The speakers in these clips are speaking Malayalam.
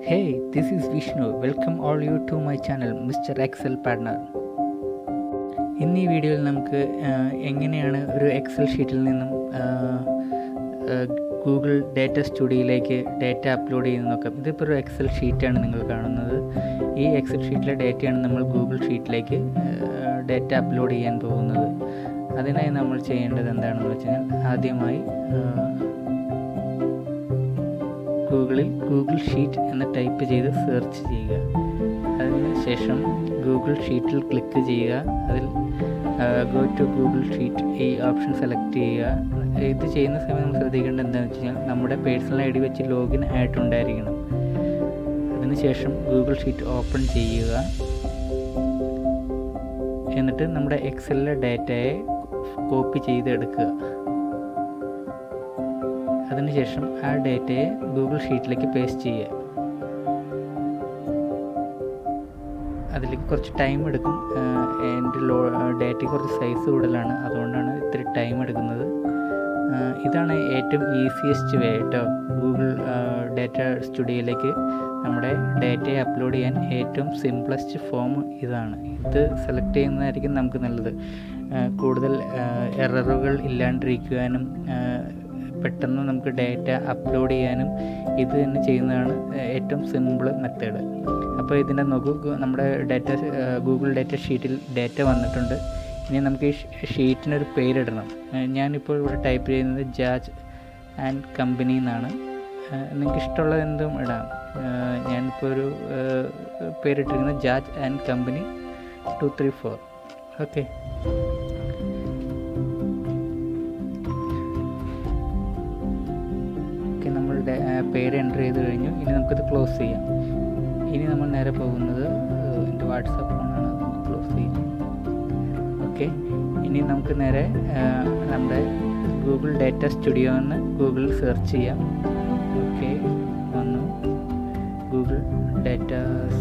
Hey, this is Vishnu. Welcome all you to my channel, Mr. Excel Partner. ഇന്ന് ഈ വീഡിയോയിൽ നമുക്ക് ആ, എങ്ങനെയാണ് ഒരു എക്സൽ ഷീറ്റിൽ നിന്നും ഗൂഗിൾ ഡാറ്റ സ്റ്റുഡിയോയിലേക്ക് ഡാറ്റ അപ്ലോഡ് ചെയ്യുന്നത് നോക്കാം ഇതിപ്പോൾ ഒരു എക്സൽ ഷീറ്റാണ് നിങ്ങൾ കാണുന്നത് ഈ എക്സൽ ഷീറ്റിലെ ഡാറ്റയാണ് നമ്മൾ ഗൂഗിൾ ഷീറ്റിലേക്ക് ഡാറ്റ അപ്ലോഡ് ചെയ്യാൻ പോകുന്നത് അതിനായി നമ്മൾ ചെയ്യേണ്ടത് എന്താണെന്ന് വെച്ചാൽ ആദ്യമായി ആ, ഗൂഗിളിൽ ഗൂഗിൾ ഷീറ്റ് എന്ന് ടൈപ്പ് ചെയ്ത് സെർച്ച് ചെയ്യുക അതിന് ശേഷം ഗൂഗിൾ ഷീറ്റിൽ ക്ലിക്ക് ചെയ്യുക അതിൽ ഗോ ടു ഗൂഗിൾ ഷീറ്റ് ഈ ഓപ്ഷൻ സെലക്ട് ചെയ്യുക ഇത് ചെയ്യുന്ന സമയം നമ്മൾ ശ്രദ്ധിക്കേണ്ടത് എന്താണെന്ന് വെച്ച് കഴിഞ്ഞാൽ നമ്മുടെ പേഴ്സണൽ ഐ ഡി വെച്ച് ലോഗിൻ ആയിട്ടുണ്ടായിരിക്കണം അതിനുശേഷം ഗൂഗിൾ ഷീറ്റ് ഓപ്പൺ ചെയ്യുക എന്നിട്ട് നമ്മുടെ എക്സലിലെ ഡാറ്റയെ കോപ്പി ചെയ്തെടുക്കുക അതിനുശേഷം ആ ഡേറ്റയെ ഗൂഗിൾ ഷീറ്റിലേക്ക് പേസ്റ്റ് ചെയ്യുക അതിലേക്ക് കുറച്ച് ടൈം എടുക്കും ആഹ് എൻ്റെ ലോ ഡേറ്റയ്ക്ക് കുറച്ച് സൈസ് കൂടുതലാണ് അതുകൊണ്ടാണ് ഇത്തിരി ടൈം എടുക്കുന്നത് ആഹ് ഇതാണ് ഏറ്റവും ഈസിയസ്റ്റ് വേ കേട്ടോ ഗൂഗിൾ ഡാറ്റ സ്റ്റുഡിയോയിലേക്ക് നമ്മുടെ ഡേറ്റയെ അപ്ലോഡ് ചെയ്യാൻ ഏറ്റവും സിംപ്ലസ്റ്റ് ഫോം ഇതാണ് ഇത് സെലക്ട് ചെയ്യുന്നതായിരിക്കും നമുക്ക് നല്ലത് ആഹ് കൂടുതൽ എററുകൾ ഇല്ലാണ്ടിരിക്കുവാനും ആഹ് പെട്ടെന്ന് നമുക്ക് ഡേറ്റ അപ്ലോഡ് ചെയ്യാനും ഇത് തന്നെ ചെയ്യുന്നതാണ് ഏറ്റവും സിമ്പിൾ മെത്തേഡ് അപ്പോൾ ഇതിൻ്റെ നോക്കൂ ഗു- നമ്മുടെ ഡാറ്റ ഗൂഗിൾ ഡാറ്റ ഷീറ്റിൽ ഡാറ്റ വന്നിട്ടുണ്ട് ഇനി നമുക്ക് ഈ ഷീറ്റിനൊരു പേരിടണം ഏഹ് ഞാനിപ്പോൾ ഇവിടെ ടൈപ്പ് ചെയ്യുന്നത് ജാജ് ആൻഡ് കമ്പനി എന്നാണ് നിങ്ങൾക്ക് ഇഷ്ടമുള്ളത് എന്തും ഇടാം ഏഹ് ഞാനിപ്പോൾ ഒരു ഏഹ് പേരിട്ടിരിക്കുന്നത് ജാജ് and company two three four okay okay നമ്മളുടെ ആ, പേര് എൻ്റർ ചെയ്ത് കഴിഞ്ഞു ഇനി നമുക്കിത് ക്ലോസ് ചെയ്യാം ഇനി നമ്മൾ നേരെ പോകുന്നത് ഏഹ്, എൻ്റെ വാട്സാപ്പ് ഫോണാണ് അത് നമുക്ക് ക്ലോസ് ചെയ്യാം ഓക്കെ ഇനി നമുക്ക് നേരെ ആ, നമ്മുടെ ഗൂഗിൾ ഡാറ്റ സ്റ്റുഡിയോ എന്ന് ഗൂഗിളിൽ സെർച്ച് ചെയ്യാം ഓക്കെ വന്നു Google data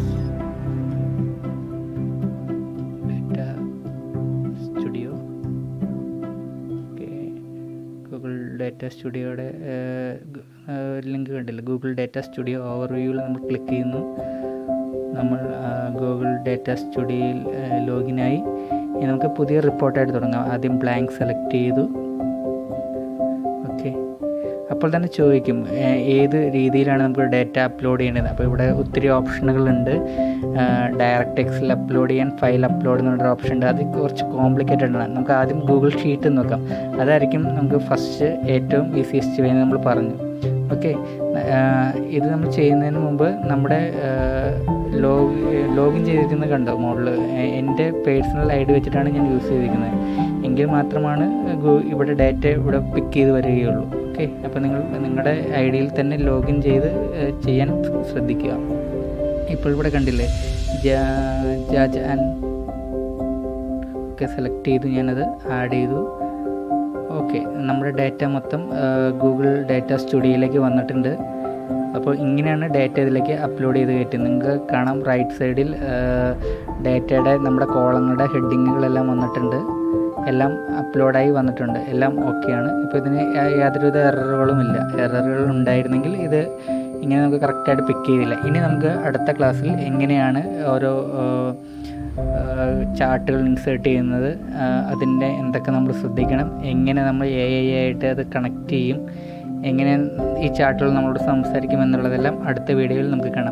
data studio okay Google data സ്റ്റുഡിയോയുടെ ലിങ്ക് കണ്ടില്ല ഗൂഗിൾ ഡാറ്റ സ്റ്റുഡിയോ ഓവർവ്യൂവിൽ നമ്മൾ ക്ലിക്ക് ചെയ്യുന്നു നമ്മൾ ഗൂഗിൾ ഡാറ്റ സ്റ്റുഡിയോയിൽ ലോഗിനായി ഇനി നമുക്ക് പുതിയ റിപ്പോർട്ടായിട്ട് തുടങ്ങാം ആദ്യം ബ്ലാങ്ക് സെലക്ട് ചെയ്തു ഓക്കെ അപ്പോൾ തന്നെ ചോദിക്കും ഏഹ്, ഏത് രീതിയിലാണ് നമുക്ക് ഡാറ്റ അപ്ലോഡ് ചെയ്യേണ്ടത് അപ്പോൾ ഇവിടെ ഒത്തിരി ഓപ്ഷനുകളുണ്ട് ഡയറക്റ്റ് എക്സിൽ അപ്ലോഡ് ചെയ്യാൻ ഫയൽ അപ്ലോഡ് എന്നൊരു ഓപ്ഷൻ ഉണ്ട് അത് കുറച്ച് കോംപ്ലിക്കേറ്റഡ് ആണ് നമുക്ക് ആദ്യം ഗൂഗിൾ ഷീറ്റ് നോക്കാം അതായിരിക്കും നമുക്ക് ഫസ്റ്റ് ഏറ്റവും ഈസിയസ്റ്റ് വേ നമ്മൾ പറഞ്ഞു ഓക്കെ ഇത് നമ്മൾ ചെയ്യുന്നതിന് മുമ്പ് നമ്മുടെ ലോഗ് ലോഗിൻ ചെയ്തിരിക്കുന്നത് കണ്ടോ മുകളിൽ എൻ്റെ പേഴ്സണൽ ഐ ഡി വെച്ചിട്ടാണ് ഞാൻ യൂസ് ചെയ്തിരിക്കുന്നത് എങ്കിൽ മാത്രമാണ് ഗൂ- ഇവിടെ ഡാറ്റ ഇവിടെ പിക്ക് ചെയ്ത് വരികയുള്ളൂ ഓക്കെ അപ്പോൾ നിങ്ങൾ നിങ്ങളുടെ ഐ ഡിയിൽ തന്നെ ലോഗിൻ ചെയ്ത് ഏഹ്, ചെയ്യാൻ ശ്രദ്ധിക്കുക ഇപ്പോൾ ഇവിടെ കണ്ടില്ലേ ജാ- ജാജ് ആൻഡ് ഒക്കെ സെലക്ട് ചെയ്തു ഞാനത് ആഡ് ചെയ്തു ഓക്കെ നമ്മുടെ ഡാറ്റ മൊത്തം ഗൂഗിൾ ഡാറ്റ സ്റ്റുഡിയോയിലേക്ക് വന്നിട്ടുണ്ട് അപ്പോൾ ഇങ്ങനെയാണ് ഡാറ്റ ഇതിലേക്ക് അപ്ലോഡ് ചെയ്ത് കയറ്റുന്നത് നിങ്ങൾക്ക് കാണാം റൈറ്റ് സൈഡിൽ ഡാറ്റയുടെ നമ്മുടെ കോളങ്ങളുടെ ഹെഡിങ്ങുകളെല്ലാം വന്നിട്ടുണ്ട് എല്ലാം അപ്ലോഡായി വന്നിട്ടുണ്ട് എല്ലാം ഓക്കെയാണ് ഇപ്പോൾ ഇതിന് യാ- യാതൊരുവിധ എററുകളും ഇല്ല എററുകൾ ഉണ്ടായിരുന്നെങ്കിൽ ഇത് ഇങ്ങനെ നമുക്ക് കറക്റ്റായിട്ട് പിക്ക് ചെയ്തില്ല ഇനി നമുക്ക് അടുത്ത ക്ലാസ്സിൽ എങ്ങനെയാണ് ഓരോ ചാർട്ടുകൾ ഇൻസേർട്ട് ചെയ്യുന്നത് അതിൻ്റെ എന്തൊക്കെ നമ്മൾ ശ്രദ്ധിക്കണം എങ്ങനെ നമ്മൾ എ ഐ ആയിട്ട് അത് കണക്ട് ചെയ്യും എങ്ങനെ ഈ ചാർട്ടുകൾ നമ്മളോട് സംസാരിക്കും എന്നുള്ളതെല്ലാം അടുത്ത വീഡിയോയിൽ നമുക്ക് കാണാം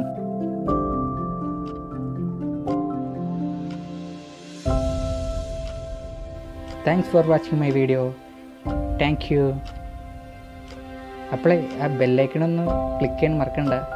thanks for watching my video thank you അപ്പോളേ ആ ബെല്ലൈക്കണൊന്ന് ക്ലിക്ക് ചെയ്യാൻ മറക്കണ്ട